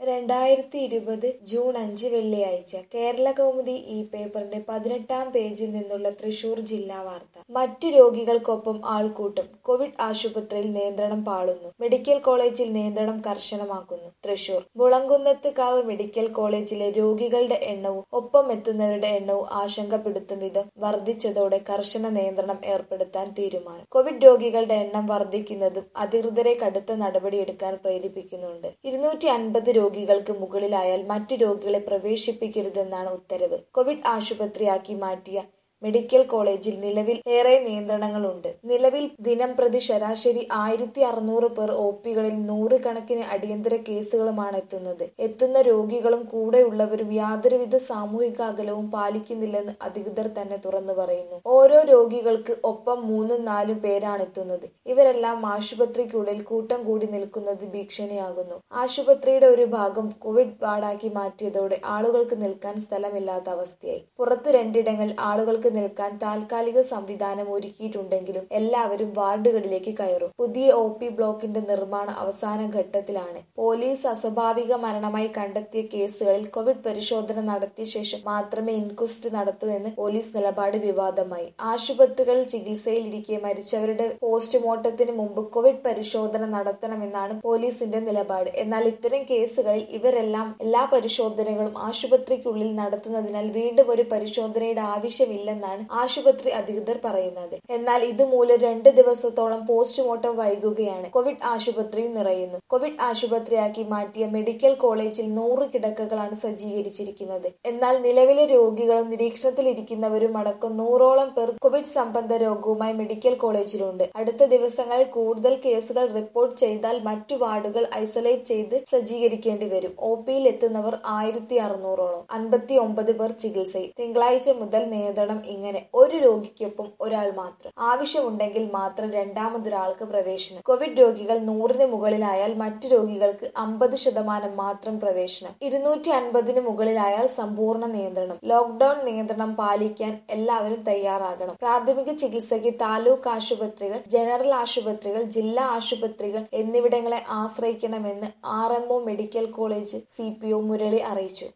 രണ്ടായിരത്തി ഇരുപത് ജൂൺ അഞ്ച് വെള്ളിയാഴ്ച കേരളകൗമുദി ഈ പേപ്പറിന്റെ പതിനെട്ടാം പേജിൽ നിന്നുള്ള തൃശൂർ ജില്ലാ വാർത്ത മറ്റു രോഗികൾക്കൊപ്പം ആൾക്കൂട്ടം കോവിഡ് ആശുപത്രിയിൽ നിയന്ത്രണം പാളുന്നു മെഡിക്കൽ കോളേജിൽ നിയന്ത്രണം കർശനമാക്കുന്നു തൃശൂർ മുളങ്കുന്നത്ത് കാവ് മെഡിക്കൽ കോളേജിലെ രോഗികളുടെ എണ്ണവും ഒപ്പം എത്തുന്നവരുടെ എണ്ണവും ആശങ്കപ്പെടുത്തും വിധം വർദ്ധിച്ചതോടെ കർശന നിയന്ത്രണം ഏർപ്പെടുത്താൻ തീരുമാനം കോവിഡ് രോഗികളുടെ എണ്ണം വർദ്ധിക്കുന്നതും അധികൃതരെ കടുത്ത നടപടിയെടുക്കാൻ പ്രേരിപ്പിക്കുന്നുണ്ട് ഇരുന്നൂറ്റി അൻപത് രോഗികൾക്ക് മുകളിലായാൽ മറ്റു രോഗികളെ പ്രവേശിപ്പിക്കരുതെന്നാണ് ഉത്തരവ് കോവിഡ് ആശുപത്രിയാക്കി മാറ്റിയ മെഡിക്കൽ കോളേജിൽ നിലവിൽ ഏറെ നിയന്ത്രണങ്ങളുണ്ട് നിലവിൽ ദിനം പ്രതി ശരാശരി ആയിരത്തി അറുന്നൂറ് പേർ ഒ പികളിൽ നൂറുകണക്കിന് അടിയന്തര കേസുകളുമാണ് എത്തുന്നത് എത്തുന്ന രോഗികളും കൂടെയുള്ളവരും യാതൊരുവിധ സാമൂഹിക അകലവും പാലിക്കുന്നില്ലെന്ന് അധികൃതർ തന്നെ തുറന്നു പറയുന്നു ഓരോ രോഗികൾക്ക് ഒപ്പം മൂന്നും നാലും പേരാണ് എത്തുന്നത് ഇവരെല്ലാം ആശുപത്രിക്കുള്ളിൽ കൂട്ടം കൂടി നിൽക്കുന്നത് ഭീഷണിയാകുന്നു ആശുപത്രിയുടെ ഒരു ഭാഗം കോവിഡ് വാർഡാക്കി മാറ്റിയതോടെ ആളുകൾക്ക് നിൽക്കാൻ സ്ഥലമില്ലാത്ത അവസ്ഥയായി പുറത്ത് രണ്ടിടങ്ങളിൽ ആളുകൾക്ക് നിൽക്കാൻ താൽക്കാലിക സംവിധാനം ഒരുക്കിയിട്ടുണ്ടെങ്കിലും എല്ലാവരും വാർഡുകളിലേക്ക് കയറും പുതിയ ഒ പി ബ്ലോക്കിന്റെ നിർമ്മാണം അവസാന ഘട്ടത്തിലാണ് പോലീസ് അസ്വാഭാവിക മരണമായി കണ്ടെത്തിയ കേസുകളിൽ കോവിഡ് പരിശോധന നടത്തിയ ശേഷം മാത്രമേ ഇൻക്വസ്റ്റ് നടത്തൂ എന്ന് പോലീസ് നിലപാട് വിവാദമായി ആശുപത്രികളിൽ ചികിത്സയിലിരിക്കെ മരിച്ചവരുടെ പോസ്റ്റ്മോർട്ടത്തിന് മുമ്പ് കോവിഡ് പരിശോധന നടത്തണമെന്നാണ് പോലീസിന്റെ നിലപാട് എന്നാൽ ഇത്തരം കേസുകളിൽ ഇവരെല്ലാം എല്ലാ പരിശോധനകളും ആശുപത്രിക്കുള്ളിൽ നടത്തുന്നതിനാൽ വീണ്ടും ഒരു പരിശോധനയുടെ ആവശ്യമില്ലെന്നാണ് ആശുപത്രി അധികൃതർ പറയുന്നത് എന്നാൽ ഇതുമൂലം രണ്ട് ദിവസത്തോളം പോസ്റ്റ്മോർട്ടം വൈകുകയാണ് കോവിഡ് ആശുപത്രിയിൽ നിറയുന്നു കോവിഡ് ആശുപത്രിയാക്കി മാറ്റിയ മെഡിക്കൽ കോളേജിൽ നൂറ് കിടക്കകളാണ് സജ്ജീകരിച്ചിരിക്കുന്നത് എന്നാൽ നിലവിലെ രോഗികളും നിരീക്ഷണത്തിലിരിക്കുന്നവരും അടക്കം നൂറോളം പേർ കോവിഡ് സംബന്ധ രോഗവുമായി മെഡിക്കൽ കോളേജിലുണ്ട് അടുത്ത ദിവസങ്ങളിൽ കൂടുതൽ കേസുകൾ റിപ്പോർട്ട് ചെയ്താൽ മറ്റു വാർഡുകൾ ഐസൊലേറ്റ് ചെയ്ത് സജ്ജീകരിക്കേണ്ടി വരും ഒ പിയിൽ എത്തുന്നവർ ആയിരത്തി അറുന്നൂറോളം അൻപത്തി ഒമ്പത് പേർ ചികിത്സയിൽ തിങ്കളാഴ്ച മുതൽ നിയന്ത്രണം ഇങ്ങനെ ഒരു രോഗിക്കൊപ്പം ഒരാൾ മാത്രം ആവശ്യമുണ്ടെങ്കിൽ മാത്രം രണ്ടാമതൊരാൾക്ക് പ്രവേശനം കോവിഡ് രോഗികൾ നൂറിന് മുകളിലായാൽ മറ്റു രോഗികൾക്ക് അമ്പത് ശതമാനം മാത്രം പ്രവേശനം ഇരുന്നൂറ്റി അൻപതിന് മുകളിലായാൽ സമ്പൂർണ്ണ നിയന്ത്രണം ലോക്ഡൌൺ നിയന്ത്രണം പാലിക്കാൻ എല്ലാവരും തയ്യാറാകണം പ്രാഥമിക ചികിത്സയ്ക്ക് താലൂക്ക് ആശുപത്രികൾ ജനറൽ ആശുപത്രികൾ ജില്ലാ ആശുപത്രികൾ എന്നിവിടങ്ങളെ ആശ്രയിക്കണമെന്ന് R M O medical college C P O Murali അറിയിച്ചു